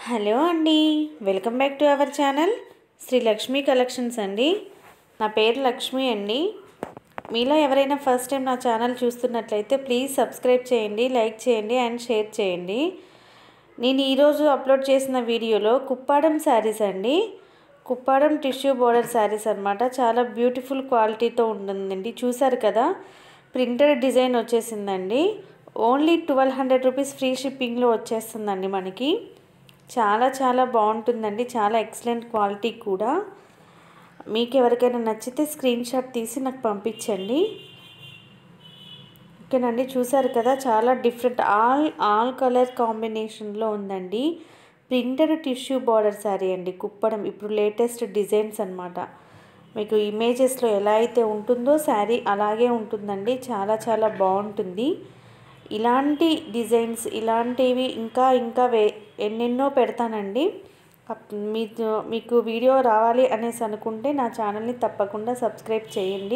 hello అండి welcome back to our channel Sri Lakshmi collections అండి నా పేరు లక్ష్మి అండి మీలో ఎవరైనా ఫస్ట్ టైం నా ఛానల్ చూస్తున్నట్లయితే ప్లీజ్ సబ్స్క్రైబ్ చేయండి లైక్ చేయండి అండ్ షేర్ చేయండి నేను ఈరోజు అప్లోడ్ చేసిన వీడియోలో కుప్పాడం శారీస్ అండి కుప్పాడం టిష్యూ బోర్డర్ శారీస్ అనమాట చాలా బ్యూటిఫుల్ క్వాలిటీతో ఉంటుందండి చూసారు కదా ప్రింటెడ్ డిజైన్ వచ్చేసిందండి only twelve hundred rupees free షిప్పింగ్లో వచ్చేస్తుందండి మనకి చాలా చాలా బాగుంటుందండి చాలా ఎక్సలెంట్ క్వాలిటీ కూడా మీకు ఎవరికైనా నచ్చితే స్క్రీన్ షాట్ తీసి నాకు పంపించండి ఓకేనండి చూసారు కదా చాలా డిఫరెంట్ ఆల్ ఆల్ కలర్ కాంబినేషన్లో ఉందండి ప్రింటెడ్ టిష్యూ బార్డర్ శారీ అండి కుప్పడం ఇప్పుడు లేటెస్ట్ డిజైన్స్ అనమాట మీకు ఇమేజెస్లో ఎలా అయితే ఉంటుందో శారీ అలాగే ఉంటుందండి చాలా చాలా బాగుంటుంది ఇలాంటి డిజైన్స్ ఇలాంటివి ఇంకా ఇంకా వే ఎన్నెన్నో పెడతానండి మీకు మీకు వీడియో రావాలి అనేసి అనుకుంటే నా ఛానల్ని తప్పకుండా సబ్స్క్రైబ్ చేయండి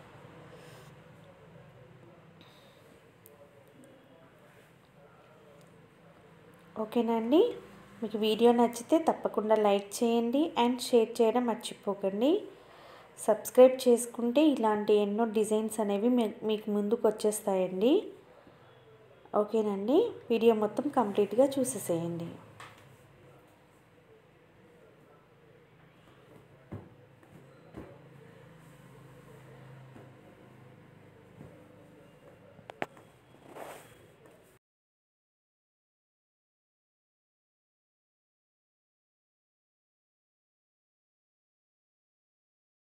ఓకేనండి మీకు వీడియో నచ్చితే తప్పకుండా లైక్ చేయండి అండ్ షేర్ చేయడం మర్చిపోకండి సబ్స్క్రైబ్ చేసుకుంటే ఇలాంటి ఎన్నో డిజైన్స్ అనేవి మీకు ముందుకు వచ్చేస్తాయండి ఓకేనండి వీడియో మొత్తం కంప్లీట్గా చూసేసేయండి